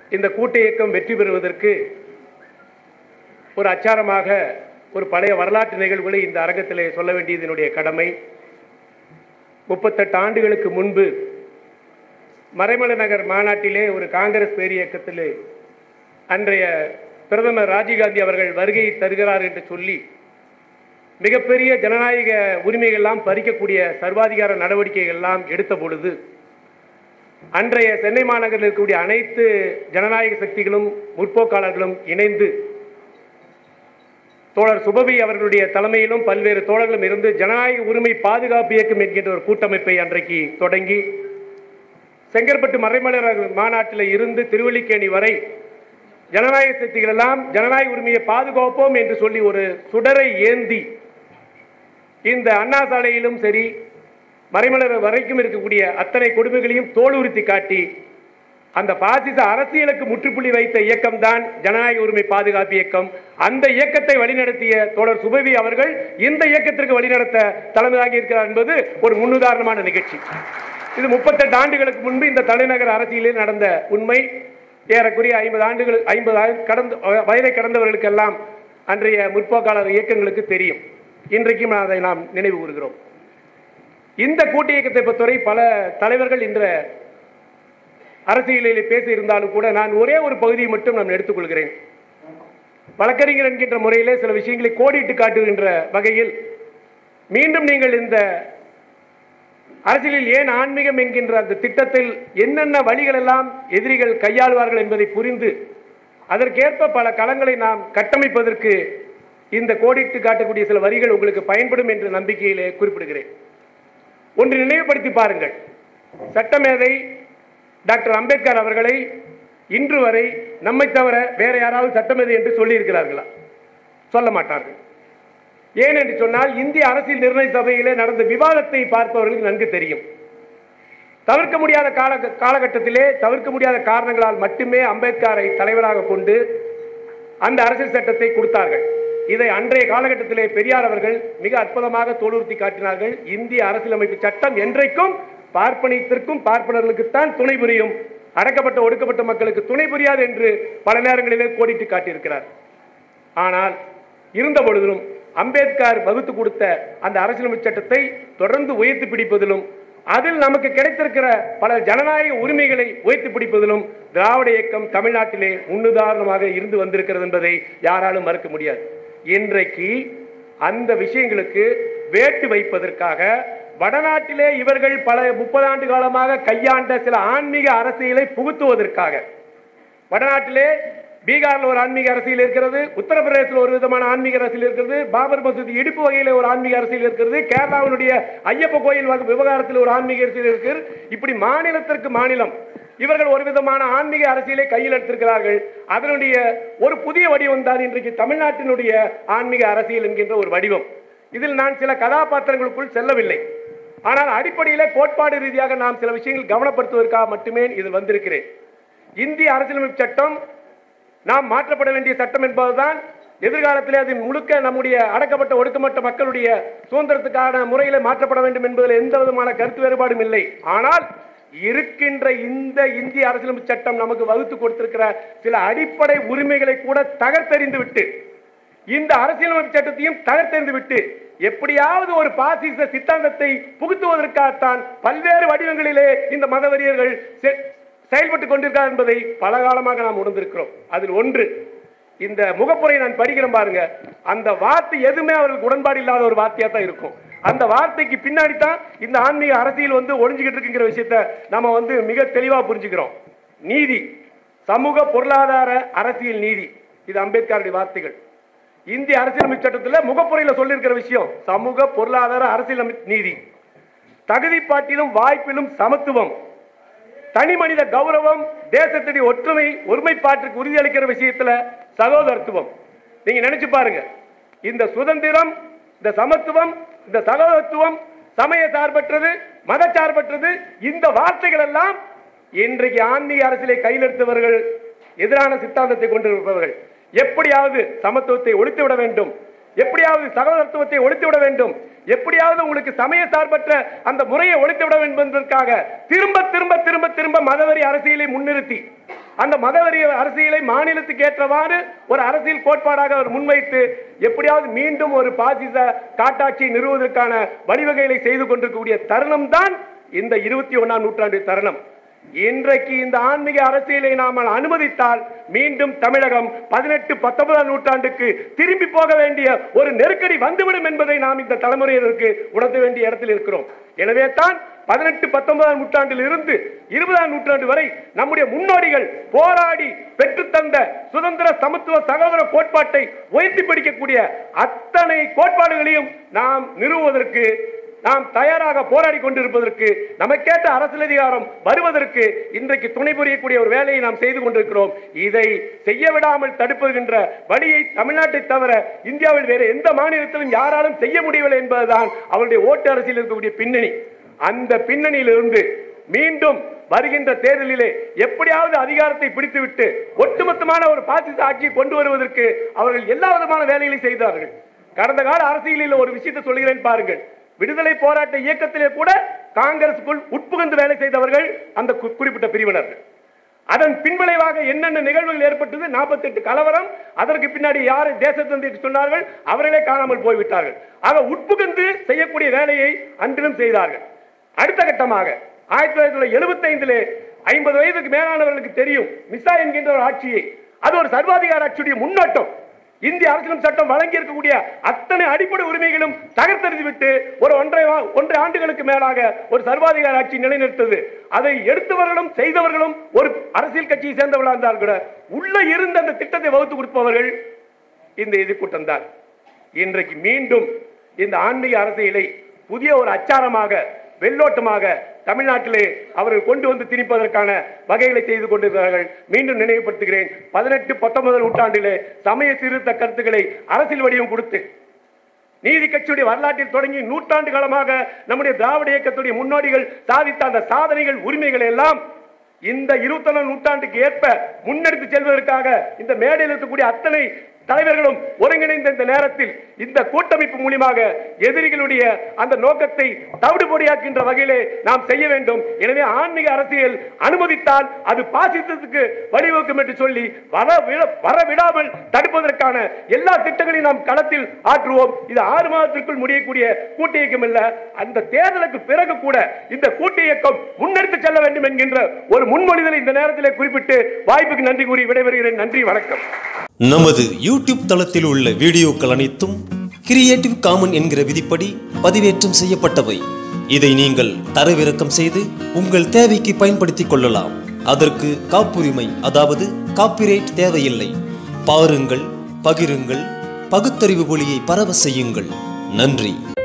இந்த கூட்டு இயக்கம் வெற்றி பெறுவதற்கு ஒரு அச்சாரமாக ஒரு பழைய வரலாற்று நிகழ்வுகளை இந்த அரங்கத்திலே சொல்ல வேண்டியது என்னுடைய கடமை முப்பத்தெட்டு ஆண்டுகளுக்கு முன்பு மறைமலை நகர் மாநாட்டிலே ஒரு காங்கிரஸ் பேரியக்கத்திலே அன்றைய பிரதமர் ராஜீவ்காந்தி அவர்கள் வருகை தருகிறார் என்று சொல்லி மிகப்பெரிய ஜனநாயக உரிமைகள் எல்லாம் பறிக்கக்கூடிய சர்வாதிகார நடவடிக்கைகள் எல்லாம் எடுத்த பொழுது அன்றைய சென்னை மாநகரில் இருக்கக்கூடிய அனைத்து ஜனநாயக சக்திகளும் முற்போக்காளர்களும் இணைந்து தோழர் சுபவி அவர்களுடைய தலைமையிலும் பல்வேறு தோழர்களும் இருந்து ஜனநாயக உரிமை பாதுகாப்பு இயக்கம் என்கின்ற ஒரு கூட்டமைப்பை அன்றைக்கு தொடங்கி செங்கற்பட்டு மறைமலர் மாநாட்டில் இருந்து திருவல்லிக்கேணி வரை ஜனநாயக சக்திகள் எல்லாம் ஜனநாயக உரிமையை பாதுகாப்போம் என்று சொல்லி ஒரு சுடரை ஏந்தி இந்த அண்ணா சாலையிலும் சரி மறைமலர் வரைக்கும் இருக்கக்கூடிய அத்தனை கொடுமைகளையும் தோலுறுத்தி காட்டி அந்த பாசிச அரசியலுக்கு முற்றுப்புள்ளி வைத்த இயக்கம் தான் ஜனநாயக உரிமை பாதுகாப்பு இயக்கம் அந்த இயக்கத்தை வழிநடத்திய தோழர் சுபவி அவர்கள் இந்த இயக்கத்திற்கு வழிநடத்த தலைமையாகி இருக்கிறார் என்பது ஒரு முன்னுதாரணமான நிகழ்ச்சி இது முப்பத்தெட்டு ஆண்டுகளுக்கு முன்பு இந்த தலைநகர் அரசியலில் நடந்த உண்மை ஏறக்குறைய ஐம்பது ஆண்டுகள் ஐம்பது கடந்த வயதை கடந்தவர்களுக்கெல்லாம் அன்றைய முற்போக்காளர் இயக்கங்களுக்கு தெரியும் இன்றைக்கும் அதை நாம் நினைவு கூறுகிறோம் இந்த கூட்டு இயக்கத்தை பொறுத்தவரை பல தலைவர்கள் இந்த அரசியலில் பேசி இருந்தாலும் கூட நான் ஒரே ஒரு பகுதியை மட்டும் நான் எடுத்துக்கொள்கிறேன் வழக்கறிஞர் என்கின்ற முறையிலே சில விஷயங்களை கோடிட்டு காட்டுகின்ற வகையில் மீண்டும் நீங்கள் இந்த அரசியலில் ஏன் ஆன்மீகம் என்கின்ற அந்த திட்டத்தில் என்னென்ன வழிகள் எல்லாம் எதிரிகள் கையாளுவார்கள் என்பதை புரிந்து அதற்கேற்ப பல களங்களை நாம் கட்டமைப்பதற்கு இந்த கோடிட்டு காட்டக்கூடிய சில வரிகள் உங்களுக்கு பயன்படும் என்ற நம்பிக்கையிலே குறிப்பிடுகிறேன் ஒன்று நினைவுபடுத்தி பாருங்கள் சட்டமேதை டாக்டர் அம்பேத்கர் அவர்களை இன்று வரை நம்மை தவிர வேற யாராவது சட்டமேதை என்று சொல்லி இருக்கிறார்களா சொல்ல மாட்டார்கள் ஏன் என்று சொன்னால் இந்திய அரசியல் நிர்ணய சபையிலே நடந்த விவாதத்தை பார்ப்பவர்களுக்கு நன்கு தெரியும் தவிர்க்க முடியாத கால காலகட்டத்திலே தவிர்க்க முடியாத காரணங்களால் மட்டுமே அம்பேத்கரை தலைவராக கொண்டு அந்த அரசியல் சட்டத்தை கொடுத்தார்கள் இதை அன்றைய காலகட்டத்திலே பெரியார் அவர்கள் மிக அற்புதமாக தோலுறுத்தி காட்டினார்கள் இந்திய அரசியலமைப்பு சட்டம் என்றைக்கும் பார்ப்பனியத்திற்கும் பார்ப்பனர்களுக்குத்தான் துணை புரியும் அடக்கப்பட்ட ஒடுக்கப்பட்ட மக்களுக்கு துணை புரியாது என்று பல நேரங்களிலே கோடிட்டு காட்டியிருக்கிறார் ஆனால் இருந்த பொழுதிலும் அம்பேத்கர் வகுத்து கொடுத்த அந்த அரசியலமைப்பு சட்டத்தை தொடர்ந்து உயர்த்தி பிடிப்பதிலும் அதில் நமக்கு கிடைத்திருக்கிற பல ஜனநாயக உரிமைகளை உயர்த்தி பிடிப்பதிலும் திராவிட இயக்கம் தமிழ்நாட்டிலே முன்னுதாரணமாக இருந்து வந்திருக்கிறது என்பதை யாராலும் மறுக்க முடியாது இன்றைக்கு அந்த விஷயங்களுக்கு வேட்டு வைப்பதற்காக வடநாட்டிலே இவர்கள் பல முப்பது ஆண்டு காலமாக கையாண்ட சில ஆன்மீக அரசியலை புகுத்துவதற்காக வடநாட்டிலே பீகார்ல ஒரு ஆன்மீக அரசியல் இருக்கிறது உத்தரப்பிரதேசத்தில் ஒரு விதமான ஆன்மீக அரசியல் இருக்கிறது பாபர் மசூதி இடிப்பு வகையில ஒரு ஆன்மீக அரசியல் இருக்கிறது கேரளாவினுடைய ஐயப்ப கோயில் வக- விவகாரத்தில் ஒரு ஆன்மீக அரசியல் இருக்கிறது இப்படி மாநிலத்திற்கு மாநிலம் இவர்கள் ஒரு விதமான ஆன்மீக அரசியலை கையில் எடுத்திருக்கிறார்கள் அதனுடைய ஒரு புதிய வடிவம் தான் இன்றைக்கு தமிழ்நாட்டினுடைய ஆன்மீக அரசியல் என்கின்ற ஒரு வடிவம் இதில் நான் சில கதாபாத்திரங்களுக்குள் செல்லவில்லை ஆனால் அடிப்படையிலே கோட்பாடு ரீதியாக நாம் சில விஷயங்கள் கவனப்படுத்துவதற்காக மட்டுமே இதில் வந்திருக்கிறேன் இந்திய அரசியலமைப்பு சட்டம் நாம் மாற்றப்பட வேண்டிய சட்டம் என்பதுதான் எதிர்காலத்திலே அது முழுக்க நம்முடைய அடக்கப்பட்ட ஒடுக்கப்பட்ட மக்களுடைய சுதந்திரத்துக்கான முறையிலே மாற்றப்பட வேண்டும் என்பதில் எந்த விதமான கருத்து வேறுபாடும் இல்லை ஆனால் இருக்கின்ற இந்த இந்திய அரசியலமைப்பு சட்டம் நமக்கு வகுத்து கொடுத்திருக்கிற சில அடிப்படை உரிமைகளை கூட தகர்த்தெறிந்து விட்டு இந்த அரசியலமைப்பு சட்டத்தையும் தகர்த்தெறிந்து விட்டு எப்படியாவது ஒரு பாசிச சித்தாந்தத்தை புகுத்துவதற்காகத்தான் பல்வேறு வடிவங்களிலே இந்த மதவெறியர்கள் செ- செயல்பட்டுக் கொண்டிருக்கிறார் என்பதை பல காலமாக நாம் உணர்ந்திருக்கிறோம் அதில் ஒன்று இந்த முகப்புரை நான் படிக்கிறேன் பாருங்க அந்த வார்த்தை எதுவுமே அவர்களுக்கு உடன்பாடு இல்லாத ஒரு வார்த்தையா தான் இருக்கும் அந்த வார்த்தைக்கு பின்னாடி தான் இந்த ஆன்மீக அரசியல் வந்து ஒளிஞ்சுக்கிட்டு இருக்குங்கிற விஷயத்த நம்ம வந்து மிக தெளிவா புரிஞ்சுக்கிறோம் நீதி சமூக பொருளாதார அரசியல் நீதி இது அம்பேத்கருடைய வார்த்தைகள் இந்திய அரசியலமைப்பு சட்டத்துல முகப்புரையில சொல்லியிருக்கிற விஷயம் சமூக பொருளாதார அரசியல் நீதி தகுதிப்பாட்டிலும் வாய்ப்பிலும் சமத்துவம் தனி மனித கௌரவம் தேசத்துடைய ஒற்றுமை ஒருமைப்பாட்டுக்கு உறுதியளிக்கிற விஷயத்துல சகோதரத்துவம் நீங்க நினைச்சு பாருங்க இந்த சுதந்திரம் இந்த சமத்துவம் இந்த சகோதரத்துவம் சமய சார்பற்றது மத சார்பற்றது இந்த வார்த்தைகள் எல்லாம் இன்றைக்கு ஆன்மீக அரசியலை கையில் எடுத்தவர்கள் எதிரான சித்தாந்தத்தை கொண்டிருப்பவர்கள் எப்படியாவது சமத்துவத்தை ஒழித்து விட வேண்டும் எப்படியாவது சகோதரத்துவத்தை ஒழித்து விட வேண்டும் எப்படியாவது உங்களுக்கு சமய சார்பற்ற அந்த முறையை ஒழித்து விட வேண்டும் என்பதற்காக திரும்ப திரும்ப திரும்ப திரும்ப மதவெறி அரசியலை முன்னிறுத்தி அந்த மதவெறி அரசியலை மாநிலத்துக்கு ஏற்றவாறு ஒரு அரசியல் கோட்பாடாக அவர் முன்வைத்து எப்படியாவது மீண்டும் ஒரு பாசிச காட்டாட்சியை நிறுவுவதற்கான வழிவகைகளை செய்து கொண்டிருக்கக்கூடிய தருணம் தான் இந்த இருபத்தி ஒன்னாம் நூற்றாண்டு தருணம் இன்றைக்கு இந்த ஆன்மீக அரசியலை நாம் அனுமதித்தால் மீண்டும் தமிழகம் பதினெட்டு பத்தொன்பதாம் நூற்றாண்டுக்கு திரும்பி போக வேண்டிய ஒரு நெருக்கடி வந்துவிடும் என்பதை நாம் இந்த தலைமுறையினருக்கு உணர்த்த வேண்டிய இடத்தில் இருக்கிறோம் எனவே தான் பதினெட்டு பத்தொன்பதாம் நூற்றாண்டில் இருந்து இருபதாம் நூற்றாண்டு வரை நம்முடைய முன்னோடிகள் போராடி பெற்றுத்தந்த சுதந்திர சமத்துவ சகோதர கோட்பாட்டை உயர்த்தி பிடிக்கக்கூடிய அத்தனை கோட்பாடுகளையும் நாம் நிறுவுவதற்கு நாம் தயாராக போராடி கொண்டிருப்பதற்கு நமக்கேற்ற அரசியல் அதிகாரம் வருவதற்கு இன்றைக்கு துணை புரியக்கூடிய ஒரு வேலையை நாம் செய்து கொண்டிருக்கிறோம் இதை செய்ய விடாமல் தடுப்புகின்ற வழியை தமிழ்நாட்டை தவிர இந்தியாவில் வேறு எந்த மாநிலத்திலும் யாராலும் செய்ய முடியவில்லை என்பதுதான் அவருடைய ஓட்டு அரசியல் இருக்கக்கூடிய பின்னணி அந்த பின்னணியிலிருந்து மீண்டும் வருகின்ற தேர்தலிலே எப்படியாவது அதிகாரத்தை பிடித்துவிட்டு ஒட்டுமொத்தமான ஒரு பாசிச ஆட்சியை கொண்டு வருவதற்கு அவர்கள் எல்லா விதமான வேலைகளை செய்தார்கள் கடந்த கால அரசியலில் ஒரு விஷயத்தை சொல்கிறேன் பாருங்கள் விடுதலை போராட்ட இயக்கத்திலே கூட காங்கிரசுக்குள் உட்புகுந்து வேலை செய்தவர்கள் அந்த கு- குறிப்பிட்ட பிரிவினர்கள் அதன் பின்விளைவாக என்னென்ன நிகழ்வுகள் ஏற்பட்டது 48 கலவரம் அதற்கு பின்னாடி யார் தேசத்தந்தை சொன்னார்கள் அவர்களே காணாமல் போய்விட்டார்கள் ஆக உட்புகுந்து செய்யக்கூடிய வேலையை அன்றிலும் செய்தார்கள் அடுத்த கட்டமாக ஆயிரத்தி தொள்ளாயிரத்தி எழுபத்தி ஐந்திலே ஐம்பது வயதுக்கு மேலானவர்களுக்கு தெரியும் மிசா என்கின்ற ஒரு ஆட்சியை அது ஒரு சர்வாதிகார ஆட்சியுடைய முன்னோட்டம் இந்திய அரசியலும் சட்டம் வழங்கி இருக்கக்கூடிய அத்தனை அடிப்படை உரிமைகளும் தகர்த்தெறிந்துவிட்டு ஒரு ஒன்றை வா- ஒன்றரை ஆண்டுகளுக்கு மேலாக ஒரு சர்வாதிகார ஆட்சி நிலைநிறுத்தது அதை எடுத்தவர்களும் செய்தவர்களும் ஒரு அரசியல் கட்சியை சேர்ந்தவர்களாக இருந்தால் கூட உள்ள இருந்த அந்த திட்டத்தை வகுத்து கொடுப்பவர்கள் இந்த எதிர்கூட்டம் தான் இன்றைக்கு மீண்டும் இந்த ஆன்மீக அரசியலை புதிய ஒரு அச்சாரமாக வெள்ளோட்டமாக தமிழ்நாட்டிலே அவர்கள் கொண்டு வந்து திணிப்பதற்கான வகைகளை செய்து கொண்டிருக்கிறார்கள் மீண்டும் நினைவுபடுத்துகிறேன் பதினெட்டு பத்தொன்பது நூற்றாண்டிலே சமய சீர்திருத்த கருத்துக்களை அரசியல் வடிவம் கொடுத்து நீதி கட்சியுடைய வரலாற்றில் தொடங்கி நூற்றாண்டு காலமாக நம்முடைய திராவிட இயக்கத்துடைய முன்னோடிகள் சாதித்த அந்த சாதனைகள் உரிமைகள் எல்லாம் இந்த இருபத்தொன்னாம் நூற்றாண்டுக்கு ஏற்ப முன்னெடுத்து செல்வதற்காக இந்த மேடையில் இருக்கக்கூடிய அத்தனை தலைவர்களும் ஒருங்கிணைந்த இந்த நேரத்தில் இந்த கூட்டமைப்பு மூலியமாக எதிரிகளுடைய அந்த நோக்கத்தை தவிடுபொடியாக்கின்ற வகையிலே நாம் செய்ய வேண்டும் எனவே ஆன்மீக அரசியல் அனுமதித்தால் அது பாசிசத்துக்கு வழிவகுக்கும் என்று சொல்லி வர விட- வர விடாமல் தடுப்பதற்கான எல்லா திட்டங்களையும் நாம் களத்தில் ஆற்றுவோம் இது ஆறு மாதத்திற்குள் முடியக்கூடிய கூட்டு இயக்கம் இல்ல அந்த தேர்தலுக்கு பிறகு கூட இந்த கூட்டு இயக்கம் முன்னெடுத்து செல்ல வேண்டும் என்கின்ற ஒரு முன்மொழிதலை இந்த நேரத்திலே குறிப்பிட்டு வாய்ப்புக்கு நன்றி கூறி விடைபெறுகிறேன் நன்றி வணக்கம் நமது யூடியூப் தளத்தில் உள்ள வீடியோக்கள் அனைத்தும் கிரியேட்டிவ் காமன் என்கிற விதிப்படி பதிவேற்றம் செய்யப்பட்டவை இதை நீங்கள் தரவிறக்கம் செய்து உங்கள் தேவைக்கு பயன்படுத்திக் கொள்ளலாம் அதற்கு காப்புரிமை அதாவது காப்பிரைட் தேவையில்லை பாருங்கள் பகிருங்கள் பகுத்தறிவு ஒளியை பரவ செய்யுங்கள் நன்றி